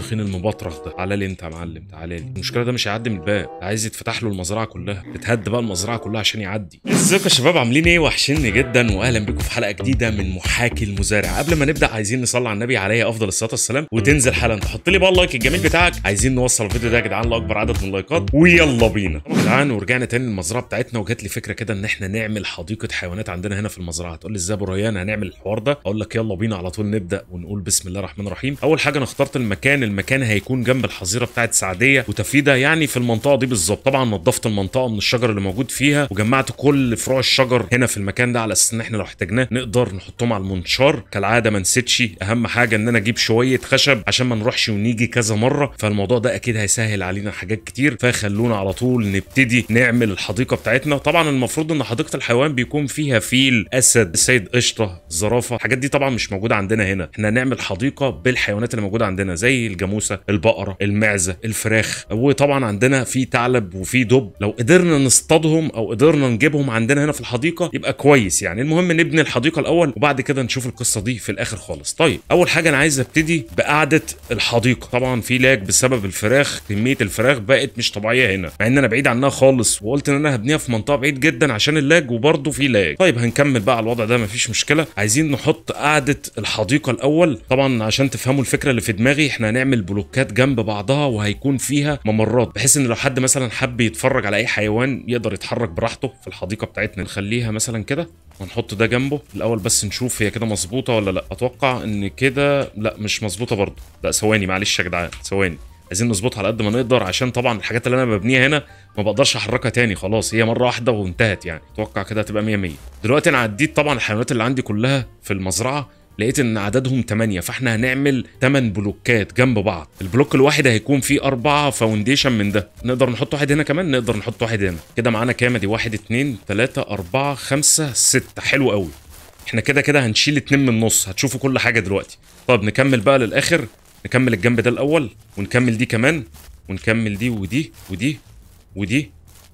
التخين المبطرخ ده تعالى لي انت يا معلم تعالى لي المشكله ده مش هيعدي من الباب عايز يتفتح له المزرعه كلها تتهد بقى المزرعه كلها عشان يعدي ازيكم يا شباب عاملين ايه وحشني جدا واهلا بيكم في حلقه جديده من محاكي المزارع قبل ما نبدا عايزين نصلي على النبي عليه افضل الصلاه والسلام وتنزل حالا تحط لي بقى اللايك الجميل بتاعك عايزين نوصل الفيديو ده يا جدعان لاكبر عدد من اللايكات ويلا بينا يا جدعان ورجعنا تاني للمزرعه بتاعتنا وجات لي فكره كده ان احنا نعمل حديقه حيوانات عندنا هنا في المزرعه تقول لي ازاي يا ابو ريان هنعمل الحوار ده اقول لك يلا بينا على طول نبدا ونقول بسم الله الرحمن الرحيم اول حاجه انا اخترت المكان المكان هيكون جنب الحظيره بتاعت سعديه وتفيده يعني في المنطقه دي بالظبط طبعا نظفت المنطقه من الشجر اللي موجود فيها وجمعت كل فروع الشجر هنا في المكان ده على اساس ان احنا لو احتاجناه نقدر نحطهم على المنشار كالعاده ما نسيتش اهم حاجه ان انا اجيب شويه خشب عشان ما نروحش ونيجي كذا مره فالموضوع ده اكيد هيسهل علينا حاجات كتير فخلونا على طول نبتدي نعمل الحديقه بتاعتنا طبعا المفروض ان حديقه الحيوان بيكون فيها فيل اسد سيد قشطه زرافه الحاجات دي طبعا مش موجوده عندنا هنا احنا هنعمل حديقه بالحيوانات اللي موجوده عندنا زي الجاموسه البقره المعزه الفراخ وطبعا عندنا في ثعلب وفي دب لو قدرنا نصطادهم او قدرنا نجيبهم عندنا هنا في الحديقه يبقى كويس يعني المهم نبني الحديقه الاول وبعد كده نشوف القصه دي في الاخر خالص طيب اول حاجه انا عايز ابتدي بقعده الحديقه طبعا في لاج بسبب الفراخ كميه الفراخ بقت مش طبيعيه هنا مع ان انا بعيد عنها خالص وقلت ان انا هبنيها في منطقه بعيد جدا عشان اللاج وبرده في لاج طيب هنكمل بقى على الوضع ده مفيش مشكله عايزين نحط قعده الحديقه الاول طبعا عشان تفهموا الفكره اللي في دماغي احنا هنعمل بلوكات جنب بعضها وهيكون فيها ممرات بحيث ان لو حد مثلا حب يتفرج على اي حيوان يقدر يتحرك براحته في الحديقه بتاعتنا نخليها مثلا كده ونحط ده جنبه الاول بس نشوف هي كده مظبوطه ولا لا اتوقع ان كده لا مش مظبوطه برضه لا ثواني معلش يا جدعان ثواني عايزين نظبطها على قد ما نقدر عشان طبعا الحاجات اللي انا ببنيها هنا ما بقدرش احركها تاني خلاص هي مره واحده وانتهت يعني اتوقع كده هتبقى 100 100 دلوقتي انا عديت طبعا الحيوانات اللي عندي كلها في المزرعه لقيت ان عددهم 8 فاحنا هنعمل 8 بلوكات جنب بعض البلوك الواحد هيكون فيه أربعة فاونديشن من ده نقدر نحط واحد هنا كمان نقدر نحط واحد هنا كده معانا كام دي واحد اتنين تلاتة أربعة خمسة ستة حلو قوي احنا كده كده هنشيل اتنين من النص هتشوفوا كل حاجة دلوقتي طب نكمل بقى للآخر نكمل الجنب ده الأول ونكمل دي كمان ونكمل دي ودي ودي ودي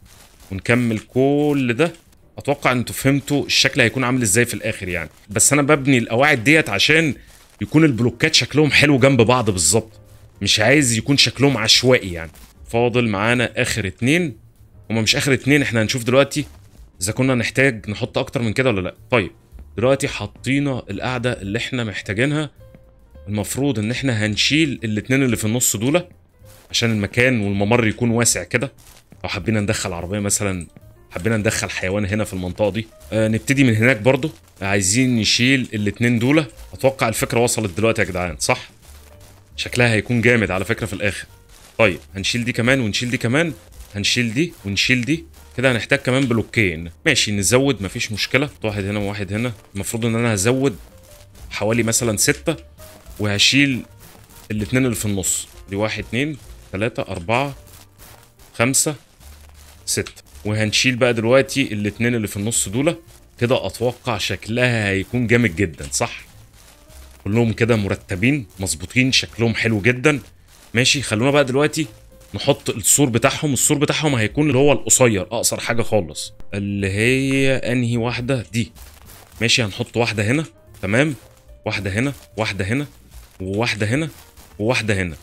ونكمل كل ده اتوقع انتوا فهمتوا الشكل هيكون عامل ازاي في الاخر يعني بس انا ببني القواعد ديت عشان يكون البلوكات شكلهم حلو جنب بعض بالظبط مش عايز يكون شكلهم عشوائي يعني فاضل معانا اخر اتنين هما مش اخر اتنين احنا هنشوف دلوقتي اذا كنا نحتاج نحط اكتر من كده ولا لا طيب دلوقتي حطينا القاعده اللي احنا محتاجينها المفروض ان احنا هنشيل الاتنين اللي في النص دول عشان المكان والممر يكون واسع كده لو حبينا ندخل عربيه مثلا حبينا ندخل حيوان هنا في المنطقه دي آه نبتدي من هناك برضو عايزين نشيل الاتنين دول اتوقع الفكره وصلت دلوقتي يا جدعان صح شكلها هيكون جامد على فكره في الاخر طيب هنشيل دي كمان ونشيل دي كمان هنشيل دي ونشيل دي كده هنحتاج كمان بلوكين ماشي نزود مفيش مشكله واحد هنا وواحد هنا المفروض ان انا هزود حوالي مثلا ستة وهشيل الاتنين اللي في النص دي واحد اتنين تلاتة أربعة خمسة ستة وهنشيل بقى دلوقتي الاتنين اللي في النص دول كده اتوقع شكلها هيكون جامد جدا صح كلهم كده مرتبين مظبوطين شكلهم حلو جدا ماشي خلونا بقى دلوقتي نحط السور بتاعهم السور بتاعهم هيكون اللي هو القصير اقصر حاجه خالص اللي هي انهي واحده دي ماشي هنحط واحده هنا تمام واحده هنا واحده هنا وواحده هنا وواحده هنا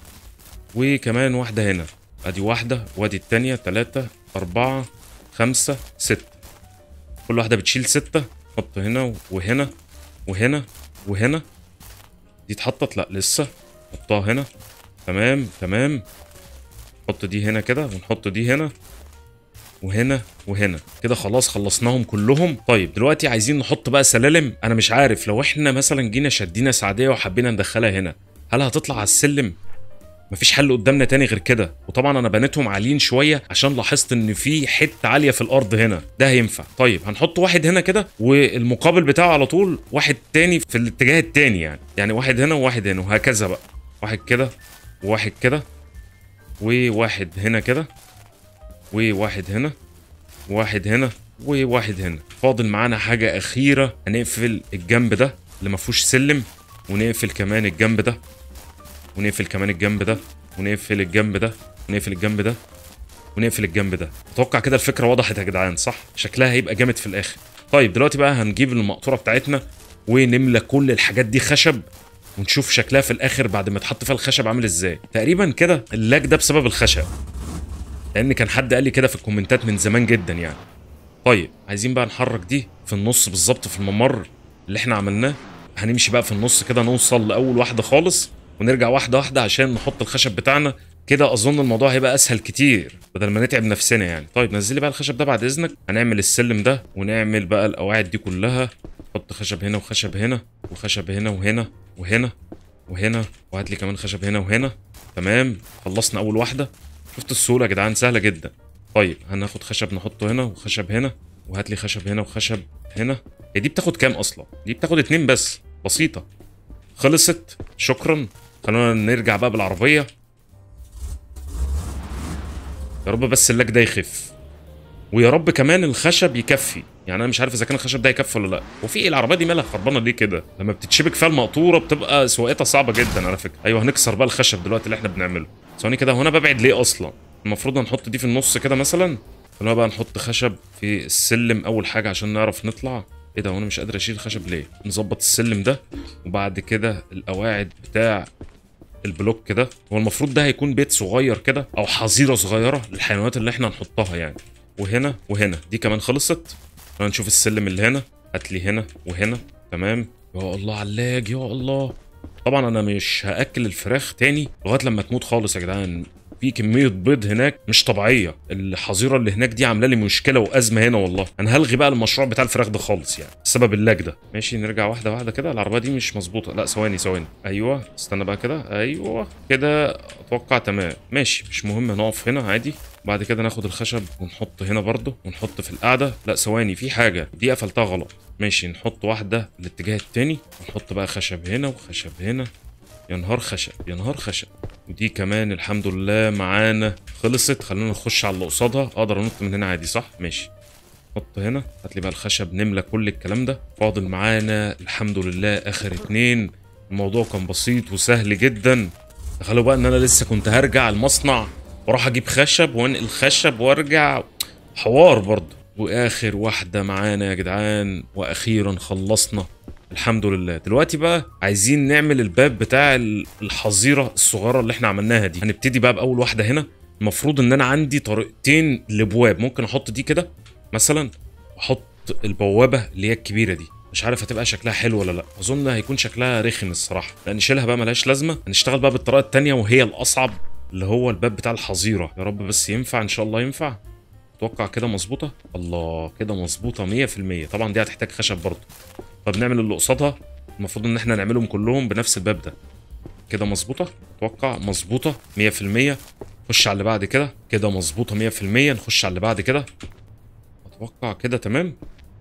وكمان واحده هنا ادي واحده وادي التانية تلاتة أربعة خمسة ستة كل واحدة بتشيل ستة حط هنا وهنا وهنا وهنا دي اتحطت لا لسه حطها هنا تمام تمام حط دي هنا كده ونحط دي هنا وهنا وهنا كده خلاص خلصناهم كلهم طيب دلوقتي عايزين نحط بقى سلالم انا مش عارف لو احنا مثلا جينا شدينا سعديه وحبينا ندخلها هنا هل هتطلع على السلم مفيش حل قدامنا تاني غير كده وطبعا انا بنيتهم عاليين شويه عشان لاحظت ان في حته عاليه في الارض هنا ده هينفع طيب هنحط واحد هنا كده والمقابل بتاعه على طول واحد تاني في الاتجاه التاني يعني يعني واحد هنا وواحد هنا وهكذا بقى واحد كده وواحد كده وواحد هنا كده وواحد هنا وواحد هنا وواحد هنا فاضل معانا حاجه اخيره هنقفل الجنب ده اللي ما فيهوش سلم ونقفل كمان الجنب ده ونقفل كمان الجنب ده ونقفل الجنب ده ونقفل الجنب ده ونقفل الجنب ده اتوقع كده الفكره وضحت يا جدعان صح شكلها هيبقى جامد في الاخر طيب دلوقتي بقى هنجيب المقطوره بتاعتنا ونملى كل الحاجات دي خشب ونشوف شكلها في الاخر بعد ما تحط فيها الخشب عامل ازاي تقريبا كده اللاج ده بسبب الخشب لان كان حد قال لي كده في الكومنتات من زمان جدا يعني طيب عايزين بقى نحرك دي في النص بالظبط في الممر اللي احنا عملناه هنمشي بقى في النص كده نوصل لاول واحده خالص ونرجع واحده واحده عشان نحط الخشب بتاعنا كده اظن الموضوع هيبقى اسهل كتير بدل ما نتعب نفسنا يعني طيب نزلي بقى الخشب ده بعد اذنك هنعمل السلم ده ونعمل بقى القواعد دي كلها حط خشب هنا وخشب هنا وخشب هنا وهنا وهنا وهنا وهات لي كمان خشب هنا وهنا تمام خلصنا اول واحده شفت السهوله يا جدعان سهله جدا طيب هناخد خشب نحطه هنا وخشب هنا وهات لي خشب هنا وخشب هنا هي دي بتاخد كام اصلا دي بتاخد اتنين بس بسيطه خلصت شكرا خلونا نرجع بقى بالعربيه يا رب بس اللاج ده يخف ويا رب كمان الخشب يكفي يعني انا مش عارف اذا كان الخشب ده يكفي ولا لا وفي ايه العربيه دي مالها خربانه ليه كده لما بتتشبك فيها المقطوره بتبقى سواقتها صعبه جدا على فكره ايوه هنكسر بقى الخشب دلوقتي اللي احنا بنعمله ثواني كده هو انا ببعد ليه اصلا المفروض هنحط دي في النص كده مثلا خلونا بقى نحط خشب في السلم اول حاجه عشان نعرف نطلع ايه ده وانا مش قادر اشيل الخشب ليه نظبط السلم ده وبعد كده القواعد بتاع البلوك كده هو المفروض ده هيكون بيت صغير كده او حظيره صغيره للحيوانات اللي احنا هنحطها يعني وهنا وهنا دي كمان خلصت خلينا نشوف السلم اللي هنا هات لي هنا وهنا تمام يا الله علاج يا الله طبعا انا مش هاكل الفراخ تاني لغايه لما تموت خالص يا جدعان في كميه بيض هناك مش طبيعيه الحظيره اللي هناك دي عامله لي مشكله وازمه هنا والله انا هلغي بقى المشروع بتاع الفراخ ده خالص يعني بسبب اللاج ده ماشي نرجع واحده واحده كده العربيه دي مش مظبوطه لا ثواني ثواني ايوه استنى بقى كده ايوه كده اتوقع تمام ماشي مش مهم نقف هنا عادي بعد كده ناخد الخشب ونحط هنا برضه ونحط في القاعده لا ثواني في حاجه دي قفلتها غلط ماشي نحط واحده الاتجاه التاني ونحط بقى خشب هنا وخشب هنا يا نهار خشب يا نهار خشب ودي كمان الحمد لله معانا خلصت خلينا نخش على اللي قصادها اقدر انط من هنا عادي صح ماشي نحط هنا هات لي بقى الخشب نملى كل الكلام ده فاضل معانا الحمد لله اخر اتنين الموضوع كان بسيط وسهل جدا تخيلوا بقى ان انا لسه كنت هرجع المصنع واروح اجيب خشب وانقل خشب وارجع حوار برضه واخر واحده معانا يا جدعان واخيرا خلصنا الحمد لله دلوقتي بقى عايزين نعمل الباب بتاع ال- الحظيره الصغيره اللي احنا عملناها دي هنبتدي بقى باول واحده هنا المفروض ان انا عندي طريقتين لبواب ممكن احط دي كده مثلا واحط البوابه اللي هي الكبيره دي مش عارف هتبقى شكلها حلو ولا لا اظن هيكون شكلها رخم الصراحه لان نشيلها بقى ملهاش لازمه هنشتغل بقى بالطريقه التانية وهي الاصعب اللي هو الباب بتاع الحظيره يا رب بس ينفع ان شاء الله ينفع اتوقع كده مظبوطه الله كده مظبوطه 100% طبعا دي هتحتاج خشب برضه طب نعمل اللي قصادها المفروض ان احنا نعملهم كلهم بنفس الباب ده كده مظبوطه اتوقع مظبوطه 100% نخش على اللي بعد كده كده مظبوطه 100% نخش على اللي بعد كده اتوقع كده تمام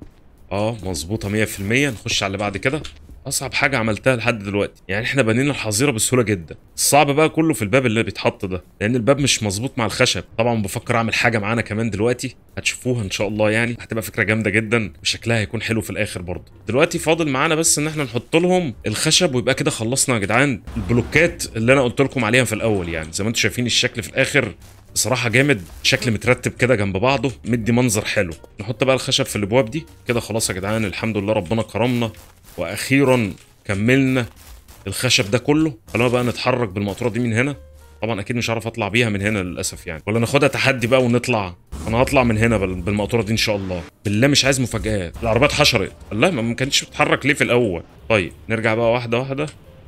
اه مظبوطه 100% نخش على اللي بعد كده اصعب حاجه عملتها لحد دلوقتي يعني احنا بنينا الحظيره بسهوله جدا الصعب بقى كله في الباب اللي بيتحط ده لان الباب مش مظبوط مع الخشب طبعا بفكر اعمل حاجه معانا كمان دلوقتي هتشوفوها ان شاء الله يعني هتبقى فكره جامده جدا وشكلها هيكون حلو في الاخر برضه دلوقتي فاضل معانا بس ان احنا نحط لهم الخشب ويبقى كده خلصنا يا جدعان البلوكات اللي انا قلت لكم عليها في الاول يعني زي ما انتم شايفين الشكل في الاخر بصراحه جامد شكل مترتب كده جنب بعضه مدي منظر حلو نحط بقى الخشب في الابواب دي كده خلاص يا جدعان الحمد لله ربنا كرمنا واخيرا كملنا الخشب ده كله خلونا بقى نتحرك بالمقطوره دي من هنا طبعا اكيد مش عارف اطلع بيها من هنا للاسف يعني ولا ناخدها تحدي بقى ونطلع انا هطلع من هنا بال- بالمقطوره دي ان شاء الله بالله مش عايز مفاجآت العربيه اتحشرت الله ما ما كانتش بتتحرك ليه في الاول طيب نرجع بقى واحده واحده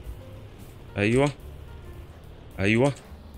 ايوه ايوه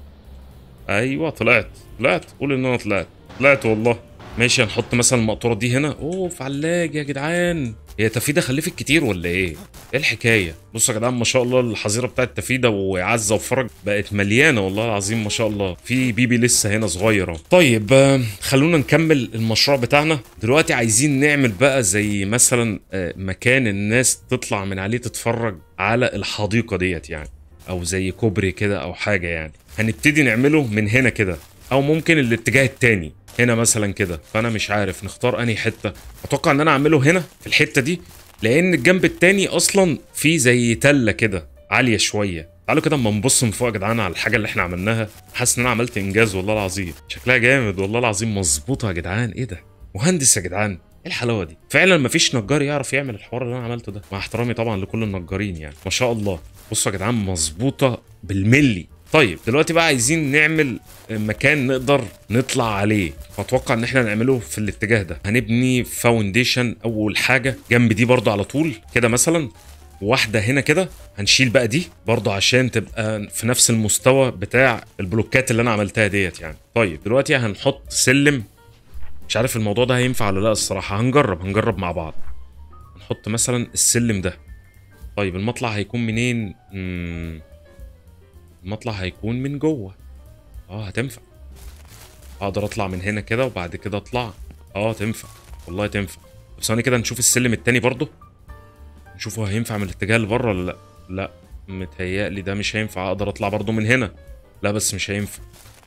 ايوه طلعت طلعت قول ان انا طلعت طلعت والله ماشي هنحط مثلا المقطوره دي هنا اوف علاج يا جدعان هي تفيده خلفت كتير ولا ايه؟ ايه الحكايه؟ بصوا يا جدعان ما شاء الله الحظيره بتاعت تفيده وعزه وفرج بقت مليانه والله العظيم ما شاء الله في بيبي لسه هنا صغيره طيب آه، خلونا نكمل المشروع بتاعنا دلوقتي عايزين نعمل بقى زي مثلا آه، مكان الناس تطلع من عليه تتفرج على الحديقه ديت يعني او زي كوبري كده او حاجه يعني هنبتدي نعمله من هنا كده او ممكن الاتجاه التاني هنا مثلا كده فانا مش عارف نختار انهي حته اتوقع ان انا اعمله هنا في الحته دي لان الجنب التاني اصلا فيه زي تله كده عاليه شويه تعالوا كده اما نبص من فوق يا جدعان على الحاجه اللي احنا عملناها حاسس ان انا عملت انجاز والله العظيم شكلها جامد والله العظيم مظبوطه يا جدعان ايه ده مهندس يا جدعان ايه الحلاوه دي فعلا مفيش نجار يعرف يعمل الحوار اللي انا عملته ده مع احترامي طبعا لكل النجارين يعني ما شاء الله بصوا يا جدعان مظبوطه بالملي طيب دلوقتي بقى عايزين نعمل مكان نقدر نطلع عليه فاتوقع ان احنا نعمله في الاتجاه ده هنبني فاونديشن اول حاجه جنب دي برضو على طول كده مثلا واحده هنا كده هنشيل بقى دي برضو عشان تبقى في نفس المستوى بتاع البلوكات اللي انا عملتها ديت يعني طيب دلوقتي هنحط سلم مش عارف الموضوع ده هينفع ولا لا الصراحه هنجرب هنجرب مع بعض نحط مثلا السلم ده طيب المطلع هيكون منين مم. المطلع هيكون من جوه اه هتنفع اقدر اطلع من هنا كده وبعد كده اطلع اه تنفع والله تنفع طب ثواني كده نشوف السلم التاني برضه نشوفه هينفع من الاتجاه اللي بره ولا لا لا متهيألي ده مش هينفع اقدر اطلع برضه من هنا لا بس مش هينفع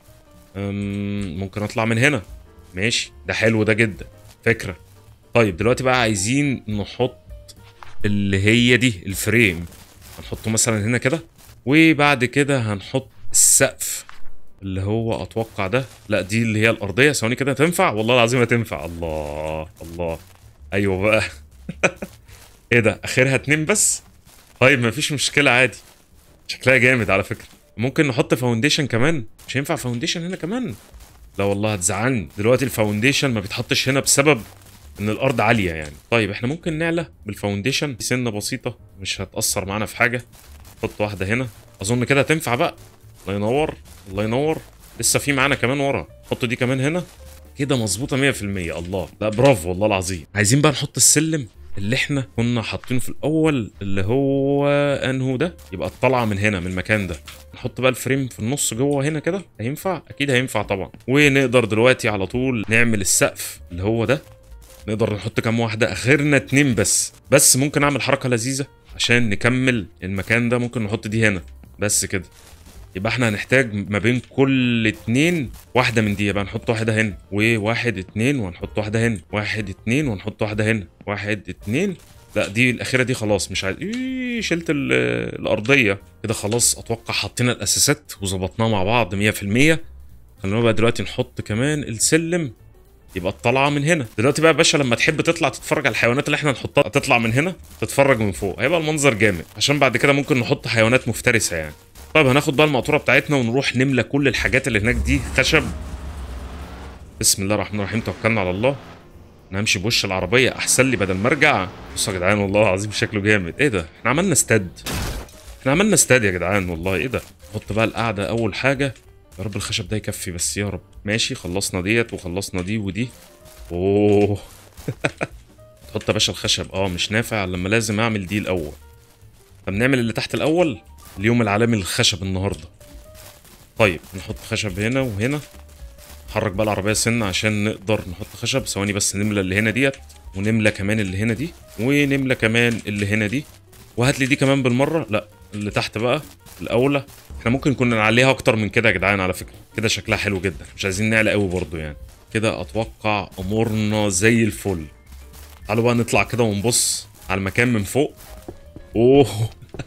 أم، ممكن اطلع من هنا ماشي ده حلو ده جدا فكرة طيب دلوقتي بقى عايزين نحط اللي هي دي الفريم هنحطه مثلا هنا كده وبعد كده هنحط السقف اللي هو اتوقع ده لا دي اللي هي الارضيه ثواني كده تنفع والله العظيم هتنفع الله الله ايوه بقى ايه ده اخرها اتنين بس طيب مفيش مشكله عادي شكلها جامد على فكره ممكن نحط فاونديشن كمان مش هينفع فاونديشن هنا كمان لا والله هتزعلني دلوقتي الفاونديشن ما بيتحطش هنا بسبب ان الارض عاليه يعني طيب احنا ممكن نعلى بالفاونديشن سنه بسيطه مش هتاثر معانا في حاجه نحط واحده هنا اظن كده هتنفع بقى الله ينور الله ينور لسه في معانا كمان ورا نحط دي كمان هنا كده مظبوطه 100% الله لا برافو والله العظيم عايزين بقى نحط السلم اللي احنا كنا حاطينه في الاول اللي هو انهو ده يبقى الطلعه من هنا من المكان ده نحط بقى الفريم في النص جوه هنا كده هينفع اكيد هينفع طبعا ونقدر دلوقتي على طول نعمل السقف اللي هو ده نقدر نحط كام واحده اخرنا اتنين بس بس ممكن اعمل حركه لذيذه عشان نكمل المكان ده ممكن نحط دي هنا بس كده يبقى احنا هنحتاج ما بين كل اتنين واحدة من دي يبقى نحط واحدة هنا وواحد اتنين وهنحط واحدة هنا واحد اتنين وهنحط واحدة هنا واحد اتنين لا دي الأخيرة دي خلاص مش عايز إيه شلت ال- الأرضية كده خلاص أتوقع حطينا الأساسات وظبطناها مع بعض 100% خلينا بقى دلوقتي نحط كمان السلم يبقى الطلعه من هنا دلوقتي بقى يا باشا لما تحب تطلع تتفرج على الحيوانات اللي احنا نحطها تطلع من هنا تتفرج من فوق هيبقى المنظر جامد عشان بعد كده ممكن نحط حيوانات مفترسه يعني طيب هناخد بقى المقطوره بتاعتنا ونروح نملى كل الحاجات اللي هناك دي خشب بسم الله الرحمن الرحيم توكلنا على الله انا همشي بوش العربيه احسن لي بدل ما ارجع بصوا يا جدعان والله العظيم شكله جامد ايه ده احنا عملنا استاد احنا عملنا استاد يا جدعان والله ايه ده نحط بقى القعده اول حاجه يا رب الخشب ده يكفي بس يا رب ماشي خلصنا ديت وخلصنا دي ودي اوه تحط يا باشا الخشب اه مش نافع لما لازم اعمل دي الاول طب نعمل اللي تحت الاول اليوم العالمي للخشب النهارده طيب نحط خشب هنا وهنا نحرك بقى العربيه سنه عشان نقدر نحط خشب ثواني بس نملى اللي هنا ديت ونملى كمان اللي هنا دي ونملى كمان اللي هنا دي وهات لي دي كمان بالمره لا اللي تحت بقى الاولى احنا ممكن كنا نعليها اكتر من كده يا جدعان على فكره كده شكلها حلو جدا مش عايزين نعلى قوي برضو يعني كده اتوقع امورنا زي الفل تعالوا بقى نطلع كده ونبص على المكان من فوق اوه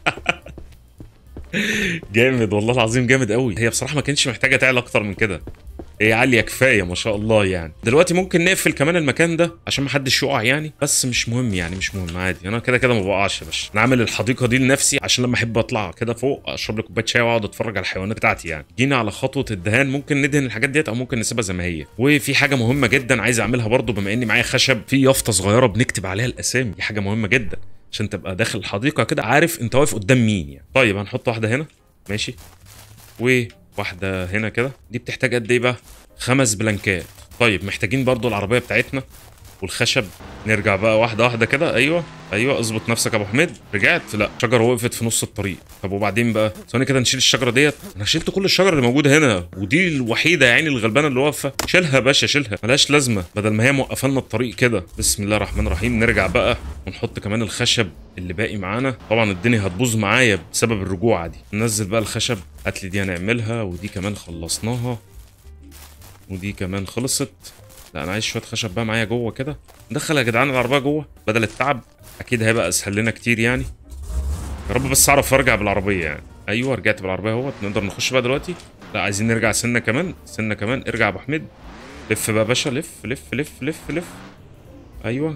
جامد والله العظيم جامد قوي هي بصراحه ما كانتش محتاجه تعلى اكتر من كده هي عاليه كفايه ما شاء الله يعني دلوقتي ممكن نقفل كمان المكان ده عشان ما حدش يقع يعني بس مش مهم يعني مش مهم عادي انا كده كده ما بقعش يا باشا انا عامل الحديقه دي لنفسي عشان لما احب اطلع كده فوق اشرب لي كوبايه شاي واقعد اتفرج على الحيوانات بتاعتي يعني جينا على خطوه الدهان ممكن ندهن الحاجات ديت او ممكن نسيبها زي ما هي وفي حاجه مهمه جدا عايز اعملها برضو بما اني معايا خشب في يافطه صغيره بنكتب عليها الاسامي دي حاجه مهمه جدا عشان تبقى داخل الحديقه كده عارف انت واقف قدام مين يعني طيب هنحط واحده هنا ماشي وواحده هنا كده دي بتحتاج قد ايه بقى خمس بلانكات طيب محتاجين برضو العربيه بتاعتنا والخشب نرجع بقى واحده واحده كده ايوه ايوه اظبط نفسك يا ابو حميد رجعت لا شجره وقفت في نص الطريق طب وبعدين بقى ثواني كده نشيل الشجره ديت انا شلت كل الشجر اللي موجوده هنا ودي الوحيده يا عيني الغلبانه اللي واقفه شيلها يا باشا شيلها ملهاش لازمه بدل ما هي موقفه لنا الطريق كده بسم الله الرحمن الرحيم نرجع بقى ونحط كمان الخشب اللي باقي معانا طبعا الدنيا هتبوظ معايا بسبب الرجوعه دي ننزل بقى الخشب هات لي دي هنعملها ودي كمان خلصناها ودي كمان خلصت لا انا عايز شويه خشب بقى معايا جوه كده ندخل يا جدعان العربيه جوه بدل التعب اكيد هيبقى اسهل لنا كتير يعني يا رب بس اعرف ارجع بالعربيه يعني ايوه رجعت بالعربيه اهوت نقدر نخش بقى دلوقتي لا عايزين نرجع سنه كمان سنه كمان ارجع يا ابو حميد لف بقى يا باشا لف لف لف لف لف ايوه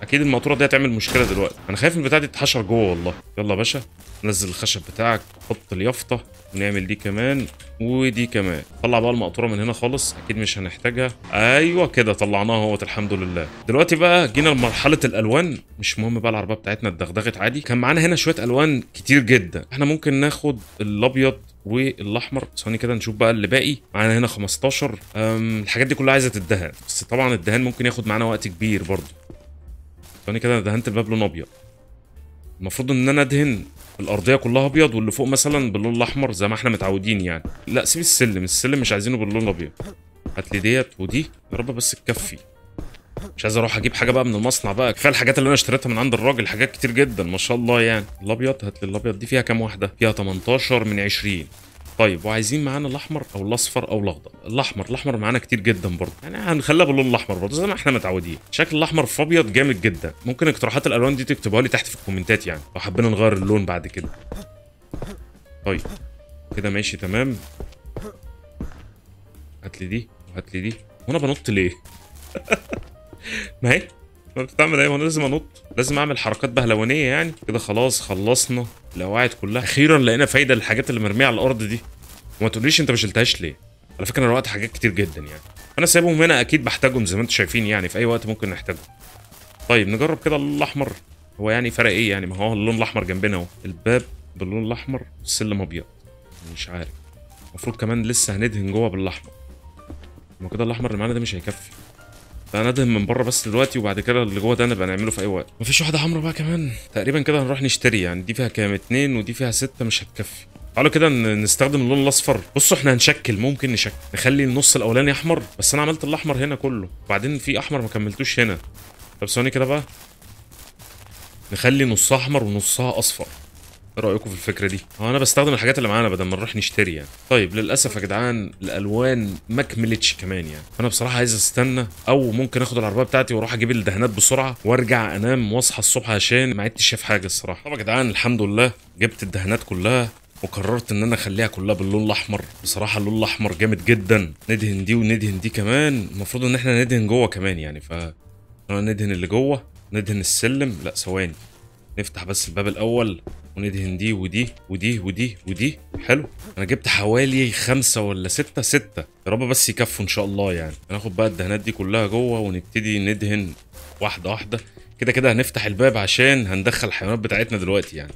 اكيد المقطوره دي هتعمل مشكله دلوقتي انا خايف البتاع دي تتحشر جوه والله يلا يا باشا نزل الخشب بتاعك حط اليافطه ونعمل دي كمان ودي كمان طلع بقى المقطوره من هنا خالص اكيد مش هنحتاجها ايوه كده طلعناها اهوت الحمد لله دلوقتي بقى جينا لمرحله الالوان مش مهم بقى العربيه بتاعتنا اتدغدغت عادي كان معانا هنا شويه الوان كتير جدا احنا ممكن ناخد الابيض والاحمر ثواني كده نشوف بقى اللي باقي معانا هنا 15 أم الحاجات دي كلها عايزه تدهن بس طبعا الدهان ممكن ياخد معانا وقت كبير برضه ثواني كده انا دهنت الباب لون ابيض المفروض ان انا ادهن الارضيه كلها ابيض واللي فوق مثلا باللون الاحمر زي ما احنا متعودين يعني لا سيب السلم السلم مش عايزينه باللون الابيض هات لي ديت ودي يا رب بس تكفي مش عايز اروح اجيب حاجه بقى من المصنع بقى كفايه الحاجات اللي انا اشتريتها من عند الراجل حاجات كتير جدا ما شاء الله يعني الابيض هات لي الابيض دي فيها كام واحده فيها 18 من 20 طيب وعايزين معانا الاحمر او الاصفر او الاخضر الاحمر الاحمر معانا كتير جدا برضه يعني هنخليها باللون الاحمر برضه زي ما احنا متعودين شكل الاحمر في ابيض جامد جدا ممكن اقتراحات الالوان دي تكتبوها لي تحت في الكومنتات يعني لو حبينا نغير اللون بعد كده طيب كده ماشي تمام هات لي دي وهات لي دي وانا بنط ليه ما هي ما بتعمل ايه وانا لازم انط لازم اعمل حركات بهلوانيه يعني كده خلاص خلصنا القواعد كلها اخيرا لقينا فايده للحاجات اللي مرميه على الارض دي وما تقوليش انت ما شلتهاش ليه على فكره انا روقت حاجات كتير جدا يعني انا سايبهم هنا اكيد بحتاجهم زي ما انتم شايفين يعني في اي وقت ممكن نحتاجهم طيب نجرب كده اللون الاحمر هو يعني فرق ايه يعني ما هو اللون الاحمر جنبنا اهو الباب باللون الاحمر والسلم ابيض مش عارف المفروض كمان لسه هندهن جوه بالاحمر ما كده الاحمر اللي معانا ده مش هيكفي فانا ادهن من بره بس دلوقتي وبعد كده اللي جوه ده نبقى نعمله في اي وقت مفيش واحده حمرا بقى كمان تقريبا كده هنروح نشتري يعني دي فيها كام اتنين ودي فيها ستة مش هتكفي تعالوا كده ن- نستخدم اللون الاصفر بصوا احنا هنشكل ممكن نشكل نخلي النص الاولاني احمر بس انا عملت الاحمر هنا كله وبعدين في احمر ما كملتوش هنا طب ثواني كده بقى نخلي نصها احمر ونصها اصفر ايه رايكم في الفكره دي هو انا بستخدم الحاجات اللي معانا بدل ما نروح نشتري يعني طيب للاسف يا جدعان الالوان ما كملتش كمان يعني انا بصراحه عايز استنى او ممكن اخد العربيه بتاعتي واروح اجيب الدهانات بسرعه وارجع انام واصحى الصبح عشان ما عدتش شايف حاجه الصراحه طب يا جدعان الحمد لله جبت الدهانات كلها وقررت ان انا اخليها كلها باللون الاحمر بصراحه اللون الاحمر جامد جدا ندهن دي وندهن دي كمان المفروض ان احنا ندهن جوه كمان يعني ف ندهن اللي جوه ندهن السلم لا ثواني نفتح بس الباب الاول وندهن دي ودي ودي ودي ودي حلو انا جبت حوالي خمسة ولا ستة ستة يا رب بس يكفوا ان شاء الله يعني هناخد بقى الدهانات دي كلها جوه ونبتدي ندهن واحدة واحدة كده كده هنفتح الباب عشان هندخل الحيوانات بتاعتنا دلوقتي يعني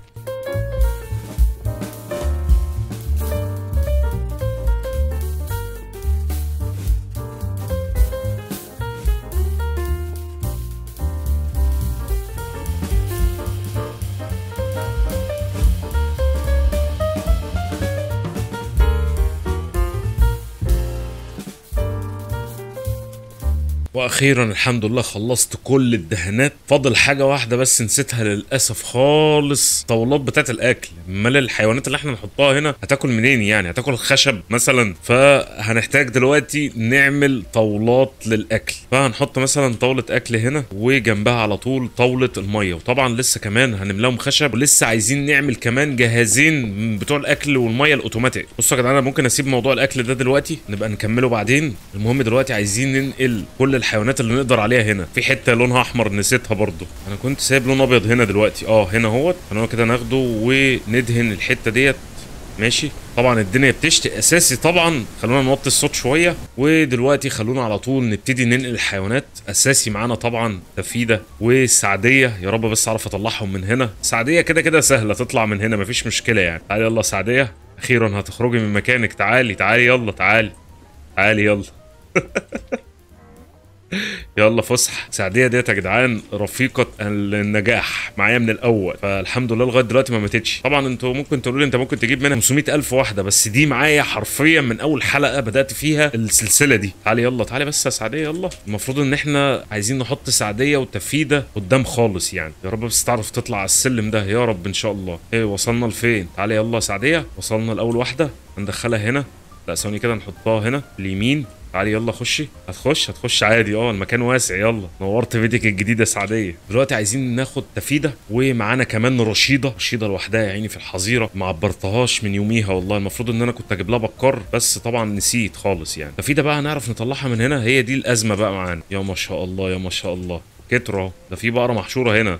واخيرا الحمد لله خلصت كل الدهانات فاضل حاجه واحده بس نسيتها للاسف خالص طاولات بتاعت الاكل امال الحيوانات اللي احنا نحطها هنا هتاكل منين يعني هتاكل خشب مثلا فهنحتاج دلوقتي نعمل طاولات للاكل فهنحط مثلا طاوله اكل هنا وجنبها على طول طاوله الميه وطبعا لسه كمان هنملاهم خشب ولسه عايزين نعمل كمان جهازين من بتوع الاكل والميه الاوتوماتيك بصوا يا جدعان انا ممكن اسيب موضوع الاكل ده دلوقتي نبقى نكمله بعدين المهم دلوقتي عايزين ننقل كل الحيوانات اللي نقدر عليها هنا في حته لونها احمر نسيتها برضو انا كنت سايب لون ابيض هنا دلوقتي اه هنا اهوت انا كده ناخده وندهن الحته ديت ماشي طبعا الدنيا بتشتي اساسي طبعا خلونا نوطي الصوت شويه ودلوقتي خلونا على طول نبتدي ننقل الحيوانات اساسي معانا طبعا تفيده وسعديه يا رب بس اعرف اطلعهم من هنا سعديه كده كده سهله تطلع من هنا مفيش مشكله يعني تعالي يلا سعديه اخيرا هتخرجي من مكانك تعالي تعالي يلا تعالي تعالي يلا يلا فسح سعديه ديت يا جدعان رفيقه النجاح معايا من الاول فالحمد لله لغايه دلوقتي ما ماتتش طبعا انتوا ممكن تقولوا لي انت ممكن تجيب منها 500 الف واحده بس دي معايا حرفيا من اول حلقه بدات فيها السلسله دي تعالي يلا تعالي بس يا سعديه يلا المفروض ان احنا عايزين نحط سعديه وتفيده قدام خالص يعني يا رب بس تعرف تطلع على السلم ده يا رب ان شاء الله ايه وصلنا لفين تعالي يلا يا سعديه وصلنا لاول واحده هندخلها هنا لا ثواني كده نحطها هنا اليمين تعالي يلا خشي هتخش هتخش عادي اه المكان واسع يلا نورت فيديك الجديده سعديه دلوقتي عايزين ناخد تفيده ومعانا كمان رشيده رشيده لوحدها يا عيني في الحظيره ما عبرتهاش من يوميها والله المفروض ان انا كنت اجيب لها بكار بس طبعا نسيت خالص يعني تفيده بقى هنعرف نطلعها من هنا هي دي الازمه بقى معانا يا ما شاء الله يا ما شاء الله كتروا اهو. ده في بقره محشوره هنا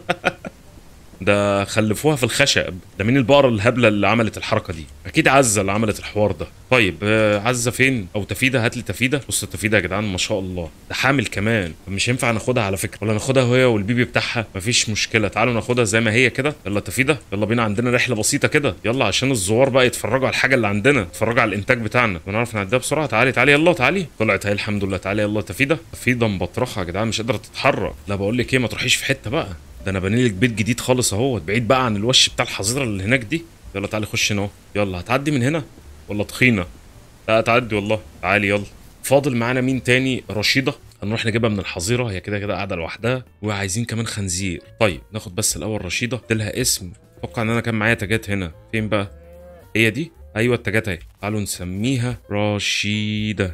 ده خلفوها في الخشب ده مين البقرة الهبلة اللي عملت الحركة دي أكيد عزة اللي عملت الحوار ده طيب آه، عزة فين أو تفيدة هات لي تفيدة بص التفيدة يا جدعان ما شاء الله ده حامل كمان مش ينفع ناخدها على فكرة ولا ناخدها هي والبيبي بتاعها مفيش مشكلة تعالوا ناخدها زي ما هي كده يلا تفيدة يلا بينا عندنا رحلة بسيطة كده يلا عشان الزوار بقى يتفرجوا على الحاجة اللي عندنا يتفرجوا على الإنتاج بتاعنا ونعرف نعديها بسرعة تعالي تعالي يلا تعالي طلعت اهي الحمد لله تعالي يلا تفيدة تفيدة مبطرخة يا جدعان مش قادرة تتحرك لا بقول لك ايه ما تروحيش في حتة بقى ده انا باني لك بيت جديد خالص اهو بعيد بقى عن الوش بتاع الحظيره اللي هناك دي يلا تعالي خش هنا اهو يلا هتعدي من هنا ولا تخينه لا تعدي والله تعالي يلا فاضل معانا مين تاني رشيده هنروح نجيبها من الحظيره هي كده كده قاعده لوحدها وعايزين كمان خنزير طيب ناخد بس الاول رشيده لها اسم اتوقع ان انا كان معايا تاجات هنا فين بقى هي دي ايوه التاجات اهي تعالوا نسميها رشيده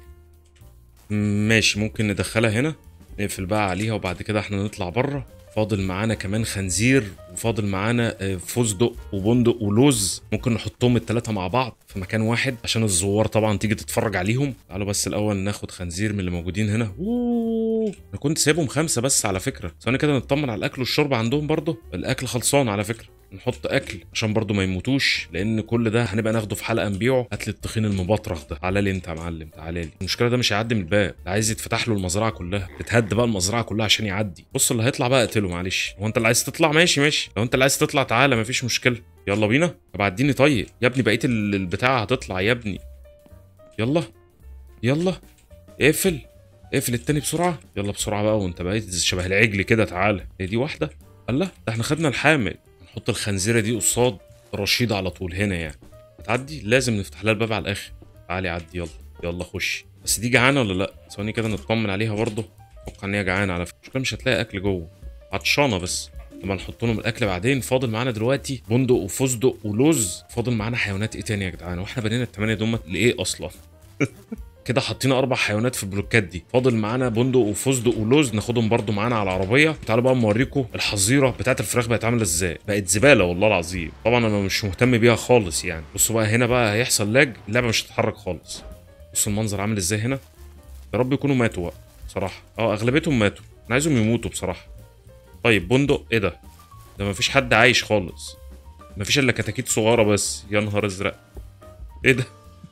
ماشي ممكن ندخلها هنا نقفل بقى عليها وبعد كده احنا نطلع بره فاضل معانا كمان خنزير وفاضل معانا آه، فستق وبندق ولوز ممكن نحطهم التلاتة مع بعض في مكان واحد عشان الزوار طبعا تيجي تتفرج عليهم تعالوا بس الاول ناخد خنزير من اللي موجودين هنا اوه انا كنت سايبهم خمسة بس على فكرة ثواني كده نطمن على الاكل والشرب عندهم برضه الاكل خلصان على فكرة نحط اكل عشان برضه ما يموتوش لان كل ده هنبقى ناخده في حلقه نبيعه هات لي الطحين المبطرخ ده تعالى لي انت يا معلم تعالى لي المشكله ده مش هيعدي من الباب ده عايز يتفتح له المزرعه كلها تتهد بقى المزرعه كلها عشان يعدي بص اللي هيطلع بقى اقتله معلش هو انت اللي عايز تطلع ماشي ماشي لو انت اللي عايز تطلع تعالى مفيش مشكله يلا بينا طب عديني طيب يا ابني بقيه ال- البتاع هتطلع يا ابني يلا يلا اقفل اقفل التاني بسرعه يلا بسرعه بقى وانت بقيت شبه العجل كده تعالى هي دي واحده الله ده احنا خدنا الحامل نحط الخنزيره دي قصاد رشيدة على طول هنا يعني هتعدي لازم نفتح لها الباب على الاخر تعالي عدي يلا يلا خش بس دي جعانه ولا لا ثواني كده نطمن عليها برضه اتوقع ان هي جعانه على فكره المشكلة مش هتلاقي اكل جوه عطشانه بس لما نحط لهم الاكل بعدين فاضل معانا دلوقتي بندق وفستق ولوز فاضل معانا حيوانات ايه تاني يا جدعان واحنا بنينا الثمانيه دول لايه اصلا كده حاطين اربع حيوانات في البلوكات دي فاضل معانا بندق وفستق ولوز ناخدهم برضو معانا على العربيه تعالوا بقى نوريكم الحظيره بتاعت الفراخ بقت عامله ازاي بقت زباله والله العظيم طبعا انا مش مهتم بيها خالص يعني بصوا بقى هنا بقى هيحصل لاج اللعبه مش هتتحرك خالص بصوا المنظر عامل ازاي هنا يا رب يكونوا ماتوا بقى بصراحه اه اغلبيتهم ماتوا انا عايزهم يموتوا بصراحه طيب بندق ايه ده ده مفيش حد عايش خالص مفيش الا كتاكيت صغيره بس يا نهار ازرق ايه ده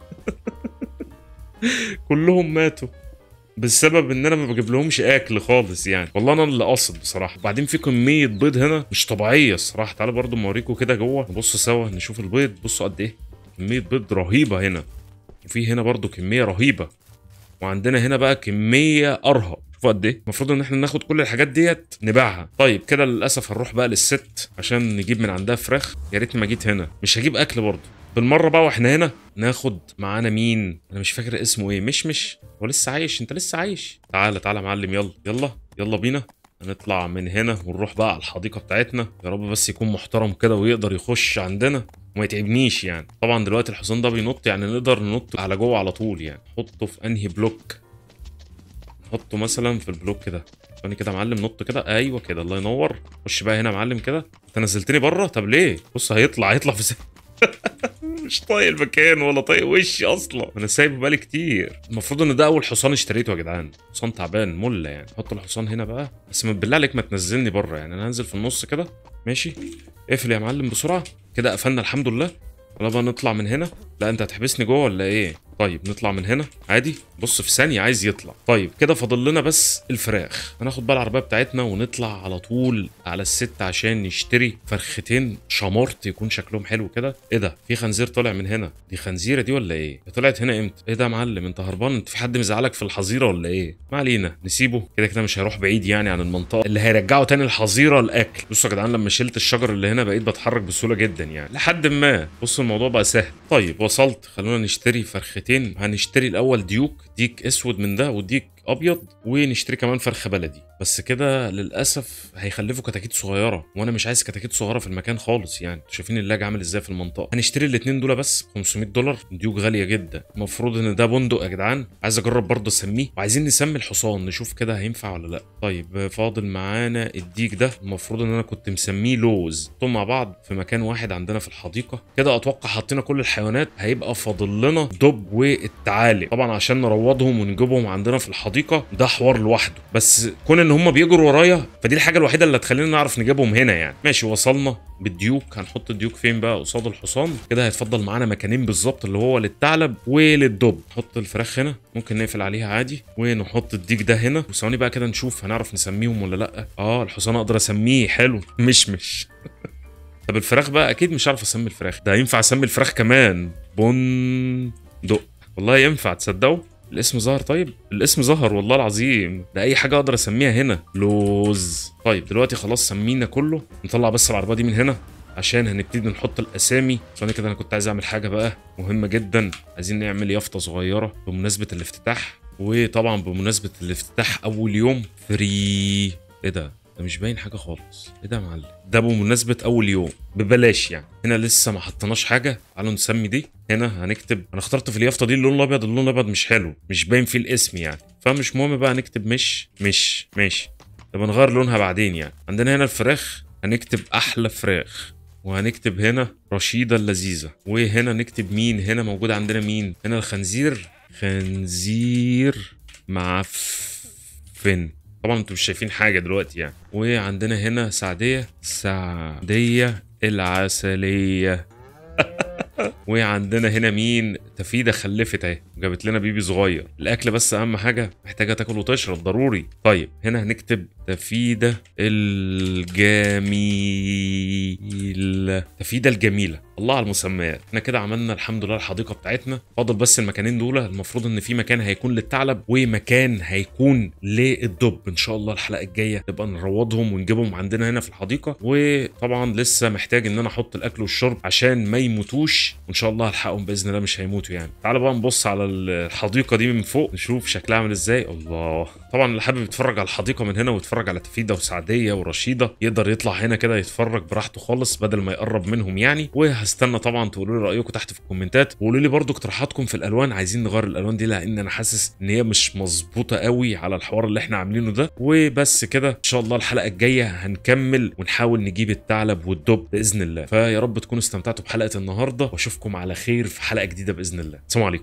كلهم ماتوا بسبب ان انا ما بجيب لهمش اكل خالص يعني والله انا اللي قاصد بصراحه وبعدين في كميه بيض هنا مش طبيعيه الصراحه تعالوا برضو اوريكم كده جوه نبص سوا نشوف البيض بصوا قد ايه كميه بيض رهيبه هنا وفي هنا برضو كميه رهيبه وعندنا هنا بقى كميه ارهب شوفوا قد ايه المفروض ان احنا ناخد كل الحاجات ديت نبيعها طيب كده للاسف هنروح بقى للست عشان نجيب من عندها فراخ يا ريتني ما جيت هنا مش هجيب اكل برضه بالمره بقى واحنا هنا ناخد معانا مين انا مش فاكر اسمه ايه مش مش هو لسه عايش انت لسه عايش تعالى تعالى يا معلم يلا يلا يلا بينا هنطلع من هنا ونروح بقى على الحديقه بتاعتنا يا رب بس يكون محترم كده ويقدر يخش عندنا وما يتعبنيش يعني طبعا دلوقتي الحصان ده بينط يعني نقدر ننط على جوه على طول يعني نحطه في انهي بلوك نحطه مثلا في البلوك ده ثاني كده يا معلم نط كده ايوه كده الله ينور خش بقى هنا يا معلم كده انت نزلتني بره طب ليه بص هيطلع هيطلع في سنة. مش طايق المكان ولا طايق وشي اصلا انا سايبه بقالي كتير المفروض ان ده اول حصان اشتريته يا جدعان حصان تعبان مله يعني حط الحصان هنا بقى بس من بالله عليك ما تنزلني بره يعني انا هنزل في النص كده ماشي اقفل يا معلم بسرعه كده قفلنا الحمد لله ولا بقى نطلع من هنا لا انت هتحبسني جوه ولا ايه طيب نطلع من هنا عادي بص في ثانيه عايز يطلع طيب كده فاضل لنا بس الفراخ هناخد بقى العربيه بتاعتنا ونطلع على طول على الست عشان نشتري فرختين شمارت يكون شكلهم حلو كده ايه ده في خنزير طالع من هنا دي خنزيره دي ولا ايه هي طلعت هنا امتى ايه ده يا معلم انت هربان انت في حد مزعلك في الحظيره ولا ايه ما علينا نسيبه كده كده مش هيروح بعيد يعني عن المنطقه اللي هيرجعه تاني الحظيره الاكل بصوا يا جدعان لما شلت الشجر اللي هنا بقيت بتحرك بسهوله جدا يعني لحد ما بصوا الموضوع بقى سهل طيب وصلت خلونا نشتري فرختين هنشتري الاول ديوك ديك اسود من ده وديك ابيض ونشتري كمان فرخه بلدي بس كده للاسف هيخلفوا كتاكيت صغيره وانا مش عايز كتاكيت صغيره في المكان خالص يعني انتوا شايفين اللاج عامل ازاي في المنطقه هنشتري الاثنين دول بس ب 500 دولار ديوك غاليه جدا المفروض ان ده بندق يا جدعان عايز اجرب برضه اسميه وعايزين نسمي الحصان نشوف كده هينفع ولا لا طيب فاضل معانا الديك ده المفروض ان انا كنت مسميه لوز حطهم مع بعض في مكان واحد عندنا في الحديقه كده اتوقع حطينا كل الحيوانات هيبقى فاضل لنا دب والثعالب طبعا عشان نروضهم ونجيبهم عندنا في الحديقه الحديقه ده حوار لوحده بس كون ان هم بيجروا ورايا فدي الحاجه الوحيده اللي هتخلينا نعرف نجيبهم هنا يعني ماشي وصلنا بالديوك هنحط الديوك فين بقى قصاد الحصان كده هيتفضل معانا مكانين بالظبط اللي هو للثعلب وللدب نحط الفراخ هنا ممكن نقفل عليها عادي ونحط الديك ده هنا وثواني بقى كده نشوف هنعرف نسميهم ولا لا اه الحصان اقدر اسميه حلو مش مش طب الفراخ بقى اكيد مش عارف اسمي الفراخ ده ينفع اسمي الفراخ كمان بندق والله ينفع تصدقوا الاسم ظهر طيب الاسم ظهر والله العظيم ده اي حاجه اقدر اسميها هنا لوز طيب دلوقتي خلاص سمينا كله نطلع بس العربيه دي من هنا عشان هنبتدي نحط الاسامي ثواني كده انا كنت عايز اعمل حاجه بقى مهمه جدا عايزين نعمل يافطه صغيره بمناسبه الافتتاح وطبعا بمناسبه الافتتاح اول يوم فري ايه ده ده مش باين حاجه خالص ايه ده يا معلم ده بمناسبه اول يوم ببلاش يعني هنا لسه ما حطيناش حاجه تعالوا نسمي دي هنا هنكتب انا اخترت في اليافطه دي اللون الابيض اللون الابيض مش حلو مش باين فيه الاسم يعني فمش مهم بقى نكتب مش مش ماشي طب نغير لونها بعدين يعني عندنا هنا الفراخ هنكتب احلى فراخ وهنكتب هنا رشيدة اللذيذة وهنا نكتب مين هنا موجود عندنا مين هنا الخنزير خنزير معفن طبعا انتوا مش شايفين حاجه دلوقتي يعني وعندنا هنا سعديه سعديه العسليه وعندنا هنا مين تفيده خلفت اهي جابت لنا بيبي صغير الاكل بس اهم حاجه محتاجه تاكل وتشرب ضروري طيب هنا هنكتب تفيده الجميل تفيده الجميله الله على المسميات احنا كده عملنا الحمد لله الحديقه بتاعتنا فاضل بس المكانين دول المفروض ان في مكان هيكون للثعلب ومكان هيكون للدب ان شاء الله الحلقه الجايه نبقى نروضهم ونجيبهم عندنا هنا في الحديقه وطبعا لسه محتاج ان انا احط الاكل والشرب عشان ما يموتوش وان شاء الله هلحقهم باذن الله مش هيموتوا يعني تعالوا بقى نبص على الحديقه دي من فوق نشوف شكلها عامل ازاي الله طبعا اللي حابب يتفرج على الحديقه من هنا ويتفرج على تفيده وسعديه ورشيده يقدر يطلع هنا كده يتفرج براحته خالص بدل ما يقرب منهم يعني وهستنى طبعا تقولوا لي رايكم تحت في الكومنتات وقولوا لي برضو اقتراحاتكم في الالوان عايزين نغير الالوان دي لان انا حاسس ان هي مش مظبوطه قوي على الحوار اللي احنا عاملينه ده وبس كده ان شاء الله الحلقه الجايه هنكمل ونحاول نجيب الثعلب والدب باذن الله فيا رب تكونوا استمتعتوا بحلقه النهارده واشوفكم على خير في حلقه جديده باذن الله سلام عليكم